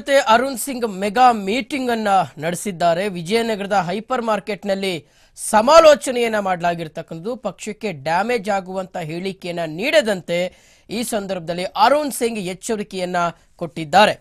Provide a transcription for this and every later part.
ಜೊತೆ Arun Singh mega meeting ಅನ್ನ ನಡೆಸಿದ್ದಾರೆ ವಿಜಯನಗರದ ಹೈಪರ್ ಮಾರ್ಕೆಟ್ನಲ್ಲಿ ಸಮಾಲೋಚನೆಯನ್ನ ಮಾಡಲಾಗಿರ್ತಕ್ಕಂಥದ್ದು ಪಕ್ಷಕ್ಕೆ ಡ್ಯಾಮೇಜ್ ಆಗುವಂತ ಹೇಳಿಕೆಯನ್ನ ನೀಡದಂತೆ ಈ ಸಂದರ್ಭದಲ್ಲಿ ಅರುಣ್ ಸಿಂಗ್ ಎಚ್ಚರಿಕೆಯನ್ನ ಕೊಟ್ಟಿದ್ದಾರೆ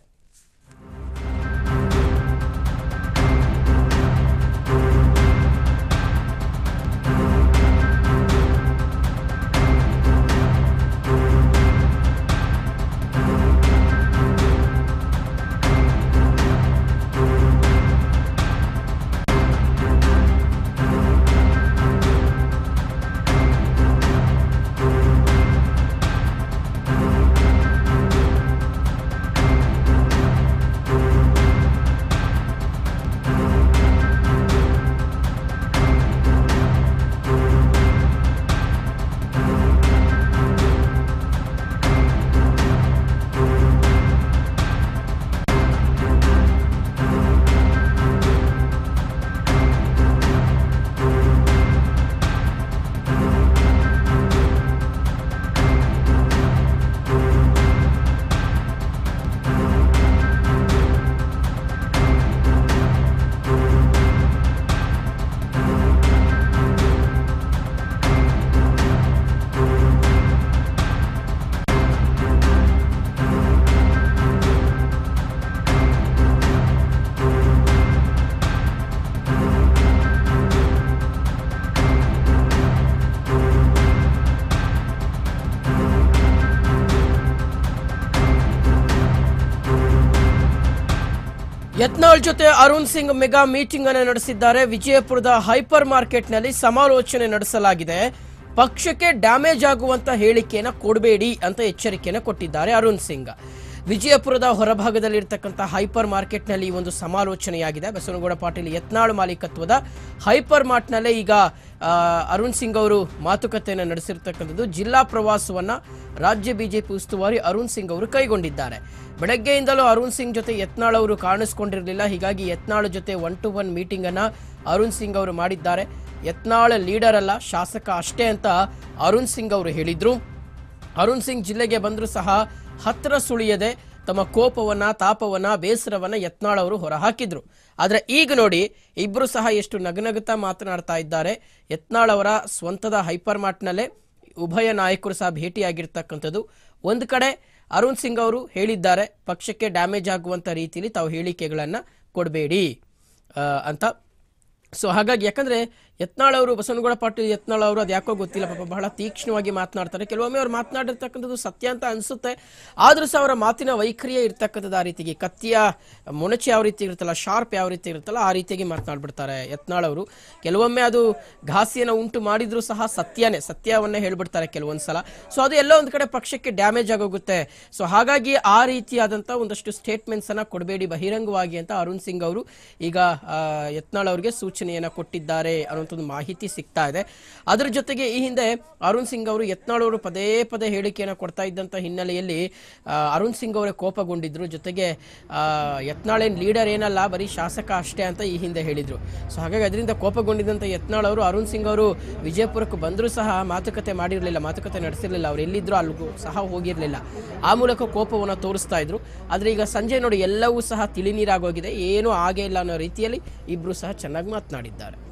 ಯತ್ನಾಳ್ ಜೊತೆ ಅರುಣ್ ಸಿಂಗ್ ಮೆಗಾ ಮೀಟಿಂಗ್ ಅನ್ನು ನಡೆಸಿದ್ದಾರೆ ವಿಜಯಪುರದ ಹೈಪರ್ ಮಾರ್ಕೆಟ್ನಲ್ಲಿ ಸಮಾಲೋಚನೆ ನಡೆಸಲಾಗಿದೆ ಪಕ್ಷಕ್ಕೆ ಡ್ಯಾಮೇಜ್ ಆಗುವಂತ ಹೇಳಿಕೆಯನ್ನ ಕೊಡಬೇಡಿ ಅಂತ ಎಚ್ಚರಿಕೆಯನ್ನು ಕೊಟ್ಟಿದ್ದಾರೆ ಅರುಣ್ ಸಿಂಗ್ ವಿಜಯಪುರದ ಹೊರಭಾಗದಲ್ಲಿರ್ತಕ್ಕಂಥ ಹೈಪರ್ ಮಾರ್ಕೆಟ್ನಲ್ಲಿ ಈ ಒಂದು ಸಮಾಲೋಚನೆಯಾಗಿದೆ ಬಸವನಗೌಡ ಪಾಟೀಲ್ ಯತ್ನಾಳ್ ಮಾಲೀಕತ್ವದ ಹೈಪರ್ ಮಾರ್ಟ್ನಲ್ಲೇ ಈಗ ಆ, ಅರುಣ್ ಸಿಂಗ್ ಅವರು ಮಾತುಕತೆಯನ್ನು ನಡೆಸಿರ್ತಕ್ಕಂಥದ್ದು ಜಿಲ್ಲಾ ಪ್ರವಾಸವನ್ನ ರಾಜ್ಯ ಬಿಜೆಪಿ ಉಸ್ತುವಾರಿ ಅರುಣ್ ಸಿಂಗ್ ಅವರು ಕೈಗೊಂಡಿದ್ದಾರೆ ಬೆಳಗ್ಗೆಯಿಂದಲೂ ಅರುಣ್ ಸಿಂಗ್ ಜೊತೆ ಯತ್ನಾಳ್ ಅವರು ಕಾಣಿಸ್ಕೊಂಡಿರಲಿಲ್ಲ ಹೀಗಾಗಿ ಯತ್ನಾಳ್ ಜೊತೆ ಒನ್ ಟು ಒನ್ ಮೀಟಿಂಗ್ ಅನ್ನ ಅರುಣ್ ಸಿಂಗ್ ಅವರು ಮಾಡಿದ್ದಾರೆ ಯತ್ನಾಳ್ ಲೀಡರ್ ಅಲ್ಲ ಶಾಸಕ ಅಷ್ಟೇ ಅಂತ ಅರುಣ್ ಸಿಂಗ್ ಅವರು ಹೇಳಿದ್ರು ಅರುಣ್ ಸಿಂಗ್ ಜಿಲ್ಲೆಗೆ ಬಂದರೂ ಸಹ ಹತ್ರ ಸುಳಿಯದೆ ತಮ್ಮ ಕೋಪವನ್ನ ತಾಪವನ್ನ ಬೇಸರವನ್ನ ಯತ್ನಾಳ್ ಅವರು ಹೊರಹಾಕಿದ್ರು ಆದ್ರೆ ಈಗ ನೋಡಿ ಇಬ್ರು ಸಹ ಎಷ್ಟು ನಗನಗುತ್ತಾ ಮಾತನಾಡ್ತಾ ಇದ್ದಾರೆ ಯತ್ನಾಳ್ ಅವರ ಸ್ವಂತದ ಹೈಪರ್ ಮಾರ್ಟ್ನಲ್ಲೇ ಉಭಯ ನಾಯಕರು ಸಹ ಭೇಟಿಯಾಗಿರ್ತಕ್ಕಂಥದ್ದು ಒಂದು ಕಡೆ ಅರುಣ್ ಸಿಂಗ್ ಅವರು ಹೇಳಿದ್ದಾರೆ ಪಕ್ಷಕ್ಕೆ ಡ್ಯಾಮೇಜ್ ಆಗುವಂತ ರೀತಿಯಲ್ಲಿ ತಾವು ಹೇಳಿಕೆಗಳನ್ನ ಕೊಡಬೇಡಿ ಅಂತ ಸೊ ಹಾಗಾಗಿ ಯಾಕಂದ್ರೆ ಯತ್ನಾಳ್ ಅವರು ಬಸವನಗೌಡ ಪಾಟೀಲ್ ಯತ್ನಾಳ್ ಅವರು ಅದು ಯಾಕೋ ಗೊತ್ತಿಲ್ಲ ಪಾಪ ಬಹಳ ತೀಕ್ಷ್ಣವಾಗಿ ಮಾತನಾಡ್ತಾರೆ ಕೆಲವೊಮ್ಮೆ ಅವ್ರು ಮಾತನಾಡಿರ್ತಕ್ಕಂಥದ್ದು ಸತ್ಯ ಅಂತ ಅನ್ಸುತ್ತೆ ಆದ್ರೂ ಸಹ ಅವರ ಮಾತಿನ ವೈಖರಿಯೇ ಇರ್ತಕ್ಕಂಥದ್ದು ಆ ರೀತಿಗೆ ಕತ್ತಿಯ ಮೊಣಚೆ ಯಾವ ರೀತಿ ಇರುತ್ತಲ್ಲ ಶಾರ್ಪ್ ಯಾವ ರೀತಿ ಇರುತ್ತಲ್ಲ ಆ ರೀತಿಯಾಗಿ ಮಾತನಾಡ್ಬಿಡ್ತಾರೆ ಯತ್ನಾಳ್ ಅವರು ಕೆಲವೊಮ್ಮೆ ಅದು ಘಾಸಿಯನ್ನು ಉಂಟು ಮಾಡಿದ್ರು ಸಹ ಸತ್ಯನೇ ಸತ್ಯವನ್ನೇ ಹೇಳ್ಬಿಡ್ತಾರೆ ಕೆಲವೊಂದ್ಸಲ ಸೊ ಅದು ಎಲ್ಲೋ ಒಂದು ಕಡೆ ಪಕ್ಷಕ್ಕೆ ಡ್ಯಾಮೇಜ್ ಆಗೋಗುತ್ತೆ ಸೊ ಹಾಗಾಗಿ ಆ ರೀತಿಯಾದಂಥ ಒಂದಷ್ಟು ಸ್ಟೇಟ್ಮೆಂಟ್ಸ್ ಅನ್ನ ಕೊಡಬೇಡಿ ಬಹಿರಂಗವಾಗಿ ಅಂತ ಅರುಣ್ ಸಿಂಗ್ ಅವರು ಈಗ ಆ, ಯತ್ನಾಳ್ ಅವರಿಗೆ ಸೂಚನೆಯನ್ನ ಕೊಟ್ಟಿದ್ದಾರೆ ಅನ್ನುವಂಥ ಒಂದು ಮಾಹಿತಿ ಸಿಗ್ತಾ ಇದೆ ಅದರ ಜೊತೆಗೆ ಈ ಹಿಂದೆ ಅರುಣ್ ಸಿಂಗ್ ಅವರು ಯತ್ನಾಳ್ ಅವರು ಪದೇ ಪದೇ ಹೇಳಿಕೆಯನ್ನು ಕೊಡ್ತಾ ಇದ್ದಂಥ ಹಿನ್ನೆಲೆಯಲ್ಲಿ ಆ, ಅರುಣ್ ಸಿಂಗ್ ಅವರೇ ಕೋಪಗೊಂಡಿದ್ರು ಜೊತೆಗೆ ಆ, ಯತ್ನಾಳ್ ಏನ್ ಲೀಡರ್ ಏನಲ್ಲ ಬರೀ ಶಾಸಕ ಅಷ್ಟೇ ಅಂತ ಈ ಹಿಂದೆ ಹೇಳಿದ್ರು ಸೊ ಹಾಗಾಗಿ ಅದರಿಂದ ಕೋಪಗೊಂಡಿದ್ದಂಥ ಯತ್ನಾಳ್ ಅವರು ಅರುಣ್ ಸಿಂಗ್ ಅವರು ವಿಜಯಪುರಕ್ಕೆ ಬಂದರೂ ಸಹ ಮಾತುಕತೆ ಮಾಡಿರಲಿಲ್ಲ ಮಾತುಕತೆ ನಡೆಸಿರಲಿಲ್ಲ ಅವ್ರು ಎಲ್ಲಿದ್ರು ಅಲ್ಲಿಗೂ ಸಹ ಹೋಗಿರಲಿಲ್ಲ ಆ ಮೂಲಕ ಕೋಪವನ್ನು ತೋರಿಸ್ತಾ ಇದ್ರು ಆದರೆ ಈಗ ಸಂಜೆ ನೋಡಿ ಎಲ್ಲವೂ ಸಹ ತಿಳಿ ನೀರಾಗೋಗಿದೆ ಏನೂ ಆಗೇ ಇಲ್ಲ ಅನ್ನೋ ರೀತಿಯಲ್ಲಿ ಇಬ್ರು ಸಹ ಚೆನ್ನಾಗಿ ಮಾತನಾಡಿದ್ದಾರೆ